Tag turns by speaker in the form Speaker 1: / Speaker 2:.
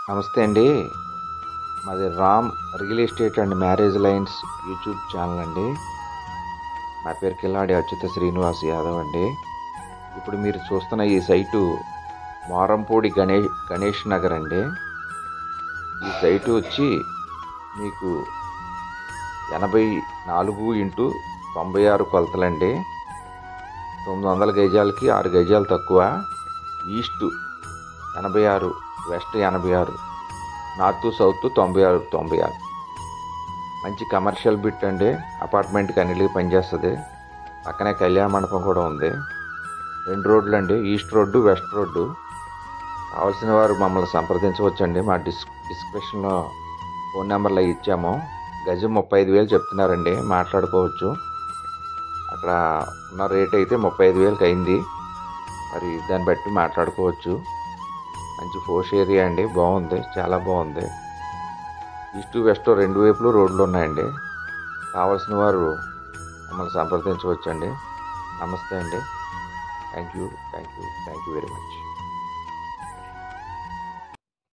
Speaker 1: నమస్తే అండి మాది Ram real estate and marriage lines YouTube channel అండి నా పేరు కిల్లాడి అచ్యుత శ్రీనివాస్ యాదవ్ అండి ఇప్పుడు మీరు చూస్తున్న ఈ సైటు మారంపూడి గణేష్ గణేష్ నగర్ అండి ఈ సైటు వచ్చి మీకు ఎనభై నాలుగు ఇంటూ తొంభై ఆరు కొలతలండి తొమ్మిది వందల గజాలకి ఆరు గజాలు తక్కువ ఈస్ట్ ఎనభై ఆరు వెస్ట్ ఎనభై ఆరు నార్త్ సౌత్ తొంభై ఆరు తొంభై ఆరు మంచి కమర్షియల్ బిట్ అండి అపార్ట్మెంట్కి అన్నిటికీ పనిచేస్తుంది పక్కనే కళ్యాణ మండపం కూడా ఉంది రెండు రోడ్లు అండి ఈస్ట్ రోడ్డు వెస్ట్ రోడ్డు కావాల్సిన వారు మమ్మల్ని సంప్రదించవచ్చండి మా డిస్ డిస్క్రిప్షన్లో ఫోన్ నెంబర్లు అవి ఇచ్చాము గజం ముప్పై ఐదు వేలు చెప్తున్నారండి మాట్లాడుకోవచ్చు అక్కడ ఉన్న రేట్ అయితే ముప్పై ఐదు వేలకు అయింది మరి దాన్ని బట్టి మాట్లాడుకోవచ్చు మంచి ఫోర్స్ ఏరియా అండి బాగుంది చాలా బాగుంది ఈస్ట్ వెస్ట్ రెండు వైపులు రోడ్లు ఉన్నాయండి కావాల్సిన వారు మమ్మల్ని సంప్రదించవచ్చండి నమస్తే అండి thank you thank you thank you very much